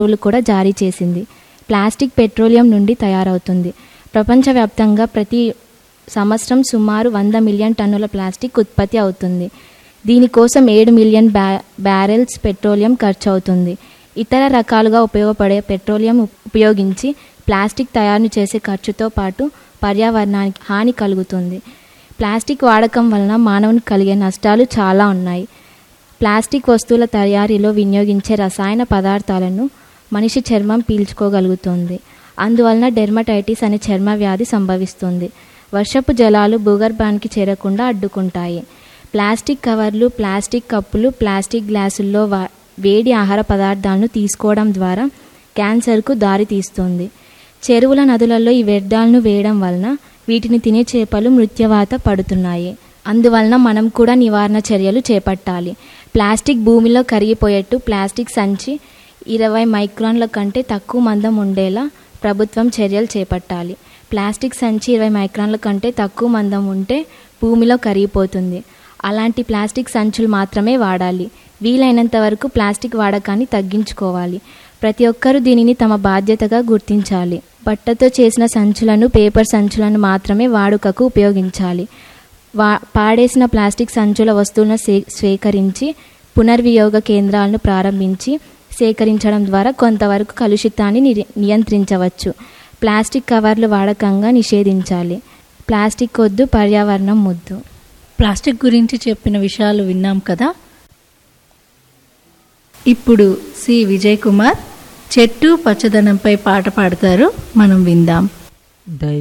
ఉత్తర్వులు కూడా జారీ చేసింది ప్లాస్టిక్ పెట్రోలియం నుండి తయారవుతుంది ప్రపంచవ్యాప్తంగా ప్రతి సంవత్సరం సుమారు వంద మిలియన్ టన్నుల ప్లాస్టిక్ ఉత్పత్తి అవుతుంది దీనికోసం ఏడు మిలియన్ బ్యా బ్యారెల్స్ పెట్రోలియం ఖర్చు అవుతుంది ఇతర రకాలుగా ఉపయోగపడే పెట్రోలియం ఉప్- ఉపయోగించి ప్లాస్టిక్ తయారు చేసే ఖర్చుతో పాటు పర్యావరణానికి హాని కలుగుతుంది ప్లాస్టిక్ వాడకం వలన మానవునికి కలిగే నష్టాలు చాలా ఉన్నాయి ప్లాస్టిక్ వస్తువుల తయారీలో వినియోగించే రసాయన పదార్థాలను మనిషి చర్మం పీల్చుకోగలుగుతుంది అందువలన డెర్మటైటిస్ అనే చర్మ వ్యాధి సంభవిస్తుంది వర్షపు జలాలు భూగర్భానికి చేరకుండా అడ్డుకుంటాయి ప్లాస్టిక్ కవర్లు ప్లాస్టిక్ కప్పులు ప్లాస్టిక్ గ్లాసుల్లో వా వేడి ఆహార పదార్థాలను తీసుకోవడం ద్వారా క్యాన్సర్కు దారితీస్తుంది చెరువుల నదులలో ఈ వ్యర్థాలను వేయడం వలన వీటిని తినే చేపలు మృత్యవాత పడుతున్నాయి అందువలన మనం కూడా నివారణ చర్యలు చేపట్టాలి ప్లాస్టిక్ భూమిలో కరిగిపోయేట్టు ప్లాస్టిక్ సంచి ఇరవై మైక్రాన్ల కంటే తక్కువ మందం ఉండేలా ప్రభుత్వం చర్యలు చేపట్టాలి ప్లాస్టిక్ సంచి ఇరవై మైక్రాన్ల కంటే తక్కువ మందం ఉంటే భూమిలో కరిగిపోతుంది అలాంటి ప్లాస్టిక్ సంచులు మాత్రమే వాడాలి వీలైనంత వరకు ప్లాస్టిక్ వాడకాన్ని తగ్గించుకోవాలి ప్రతి ఒక్కరూ దీనిని తమ బాధ్యతగా గుర్తించాలి బట్టతో చేసిన సంచులను పేపర్ సంచులను మాత్రమే వాడుకకు ఉపయోగించాలి వా పాడేసిన ప్లాస్టిక్ సంచుల వస్తువులను సే స్వీకరించి పునర్వినియోగ కేంద్రాలను ప్రారంభించి సేకరించడం ద్వారా కొంతవరకు కలుషితాన్ని నిరి- నియంత్రించవచ్చు ప్లాస్టిక్ కవర్లు వాడకంగా నిషేధించాలి ప్లాస్టిక్ వద్దు పర్యావరణం ముద్దు ప్లాస్టిక్ గురించి చెప్పిన విషయాలు విన్నాం కదా ఇప్పుడు సి విజయ్ కుమార్ చెట్టు పచ్చదనంపై పాట పాడతారు మనం విందాం దై